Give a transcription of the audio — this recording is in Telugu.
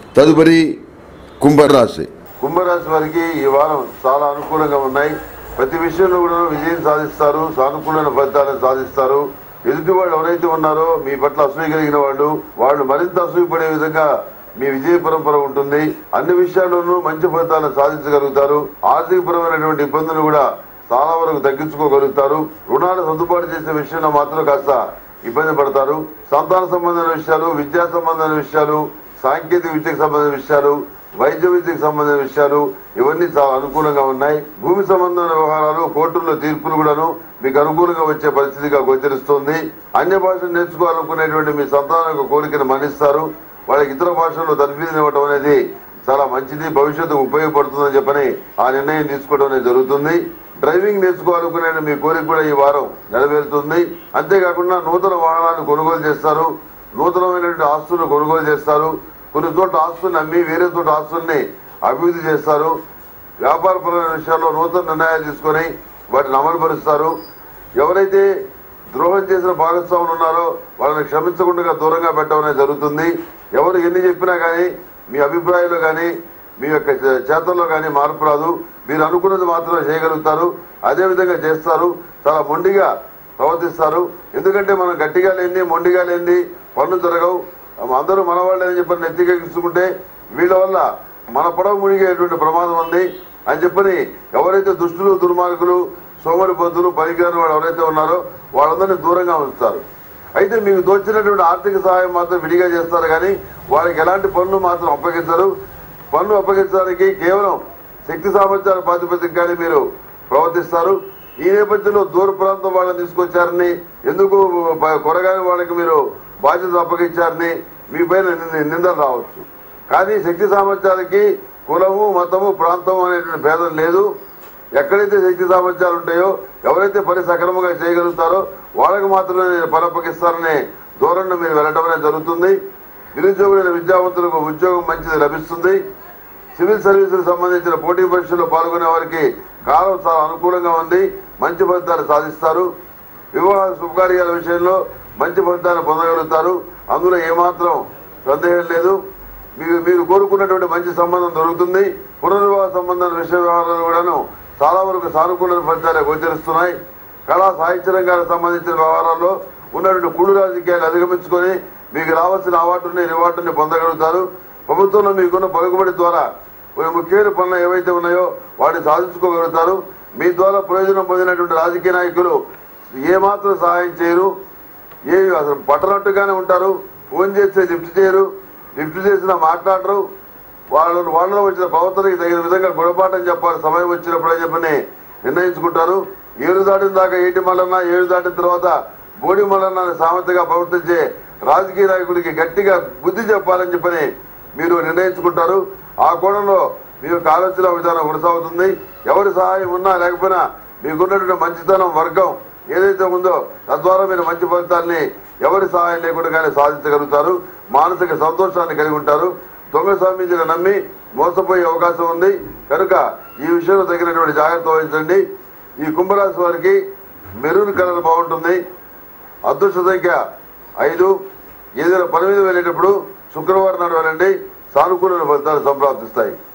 తదుపరి కుంభరాశి కుంభరాశి వారికి ఈ వారం చాలా అనుకూలంగా ఉన్నాయి ప్రతి విషయంలో కూడా విజయం సాధిస్తారు సానుకూలమైన ఫలితాలను సాధిస్తారు ఎదుటి వాళ్ళు ఎవరైతే ఉన్నారో మీ పట్ల అసూయ కలిగిన వాళ్ళు వాళ్ళు మరింత అసూయపడే విధంగా మీ విజయ పరంపర ఉంటుంది అన్ని విషయాల్లోనూ మంచి ఫలితాలను సాధించగలుగుతారు ఆర్థిక పరమైనటువంటి ఇబ్బందులు కూడా చాలా వరకు తగ్గించుకోగలుగుతారు రుణాలు సర్దుబాటు చేసే విషయంలో మాత్రం కాస్త ఇబ్బంది పడతారు సంతాన సంబంధమైన విషయాలు విద్యా సంబంధమైన విషయాలు సాంకేతిక విద్యకు సంబంధించిన విషయాలు వైద్య విద్యకు సంబంధించిన విషయాలు ఇవన్నీ చాలా అనుకూలంగా ఉన్నాయి భూమి సంబంధమైన వ్యవహారాలు కోర్టుల్లో తీర్పులు కూడాను మీకు అనుకూలంగా వచ్చే పరిస్థితిగా గోచరిస్తుంది అన్య భాషలు నేర్చుకోవాలనుకునేటువంటి మీ సంతానం యొక్క కోరికను మన్నిస్తారు వాళ్ళకి ఇతర భాషల్లో తర్ఫీదుని ఇవ్వడం అనేది చాలా మంచిది భవిష్యత్తుకు ఉపయోగపడుతుందని చెప్పని ఆ నిర్ణయం తీసుకోవడం అనేది జరుగుతుంది డ్రైవింగ్ నేర్చుకోవాలనుకునే మీ కోరిక కూడా ఈ వారం నెరవేరుతుంది అంతేకాకుండా నూతన వాహనాలను కొనుగోలు చేస్తారు నూతనమైనటువంటి ఆస్తులను కొనుగోలు చేస్తారు కొన్ని చోట్ల ఆస్తుల్ని అమ్మి వేరే చోట ఆస్తుల్ని అభివృద్ధి చేస్తారు వ్యాపారపరమైన విషయాల్లో నూతన నిర్ణయాలు తీసుకొని వాటిని అమలుపరుస్తారు ఎవరైతే ద్రోహం చేసిన భాగస్వాములు ఉన్నారో వాళ్ళని క్షమించకుండా దూరంగా పెట్టడం అనేది జరుగుతుంది ఎవరు ఎన్ని చెప్పినా కానీ మీ అభిప్రాయంలో కానీ మీ యొక్క చే- చేతల్లో కానీ మార్పు రాదు మీరు అనుకున్నది మాత్రమే చేయగలుగుతారు అదే విధంగా చేస్తారు చాలా మొండిగా ప్రవర్తిస్తారు ఎందుకంటే మనం గట్టిగా లేని మొండిగా లేని పనులు జరగవు అందరూ మన వాళ్ళే అని చెప్పని నెత్తికెక్కించుకుంటే వీళ్ళ వల్ల మన పొడవు మునిగేటువంటి ప్రమాదం ఉంది అని చెప్పని ఎవరైతే దుష్టులు దుర్మార్గులు సోమరి పొద్దులు పనికిరాని వాళ్ళు ఎవరైతే ఉన్నారో వాళ్ళందరినీ దూరంగా ఉంచుతారు అయితే మీకు దోచినటువంటి ఆర్థిక సహాయం మాత్రం విడిగా చేస్తారు కానీ వాళ్ళకి ఎలాంటి పనులు మాత్రం అప్పగించరు పన్ను అప్పగించడానికి కేవలం శక్తి సామర్థ్యాల ప్రాతిపదిక కానీ మీరు ప్రవర్తిస్తారు ఈ నేపథ్యంలో దూర ప్రాంతం వాళ్ళని తీసుకొచ్చారని ఎందుకు బ- కొరగాని వాళ్ళకి మీరు బాధ్యత అప్పగించారని మీ పైన నింద- నిందలు రావచ్చు కానీ శక్తి సామర్థ్యాలకి కులము మతము ప్రాంతం అనేటువంటి భేదం లేదు ఎక్కడైతే శక్తి సామర్థ్యాలు ఉంటాయో ఎవరైతే పని సక్రమంగా చేయగలుగుతారో వాళ్ళకి మాత్రమే నేను పని అప్పగిస్తారనే ధోరణి మీరు వెళ్ళడం అనేది జరుగుతుంది నిరుద్యోగులైన విద్యావంతులకు ఉద్యోగం మంచిది లభిస్తుంది సివిల్ సర్వీసులకు సంబంధించిన పోటీ పరీక్షల్లో పాల్గొనే వారికి కాలం చాలా అనుకూలంగా ఉంది మంచి ఫలితాలు సాధిస్తారు వివాహ శుభకార్యాల విషయంలో మంచి ఫలితాలు పొందగలుగుతారు అందులో ఏమాత్రం సందేహం లేదు మీరు మీరు కోరుకున్నటువంటి మంచి సంబంధం దొరుకుతుంది పునర్వివాహ సంబంధాల విషయ వ్యవహారాలు కూడాను చాలా వరకు సానుకూల ఫలితాలే గోచరిస్తున్నాయి కళా సాహిత్య రంగాలకు సంబంధించిన వ్యవహారాల్లో ఉన్నటువంటి కుళ్ళు రాజకీయాలు అధిగమించుకొని మీకు రావాల్సిన అవార్డుని రివార్డుని పొందగలుగుతారు ప్రభుత్వంలో మీకున్న పలుకుబడి ద్వారా కొన్ని ముఖ్యమైన పనులు ఏవైతే ఉన్నాయో వాటిని సాధించుకోగలుగుతారు మీ ద్వారా ప్రయోజనం పొందినటువంటి రాజకీయ నాయకులు ఏమాత్రం సహాయం చేయరు ఏ అసలు పట్టనట్టుగానే ఉంటారు ఫోన్ చేస్తే లిఫ్ట్ చేయరు లిఫ్ట్ చేసినా మాట్లాడరు వాళ్ళను వాళ్ళలో వచ్చిన ప్రవర్తనకి తగిన విధంగా గుణపాఠం చెప్పాలి సమయం వచ్చినప్పుడు అని చెప్పని నిర్ణయించుకుంటారు ఏడు దాటిన దాకా ఏటి మల్లన్న ఏడు దాటిన తర్వాత బోడి మల్లన్న అనే సామెతగా ప్రవర్తించే రాజకీయ నాయకుడికి గట్టిగా బుద్ధి చెప్పాలని చెప్పని మీరు నిర్ణయించుకుంటారు ఆ కోణంలో మీ యొక్క ఆలోచన విధానం కొనసాగుతుంది ఎవరి సహాయం ఉన్నా లేకపోయినా మీకున్నటువంటి మంచితనం వర్గం ఏదైతే ఉందో తద్వారా మీరు మంచి ఫలితాన్ని ఎవరి సహాయం లేకుండానే సాధించగలుగుతారు మానసిక సంతోషాన్ని కలిగి ఉంటారు దొంగ స్వామీజీని నమ్మి మోసపోయే అవకాశం ఉంది కనుక ఈ విషయంలో తగినటువంటి జాగ్రత్త వహించండి ఈ కుంభరాశి వారికి మెరూన్ కలర్ బాగుంటుంది అదృష్ట సంఖ్య ఐదు ఏదైనా పని మీద వెళ్ళేటప్పుడు శుక్రవారం నాడు వెళ్ళండి సానుకూల ఫలితాలు సంప్రాప్తిస్తాయి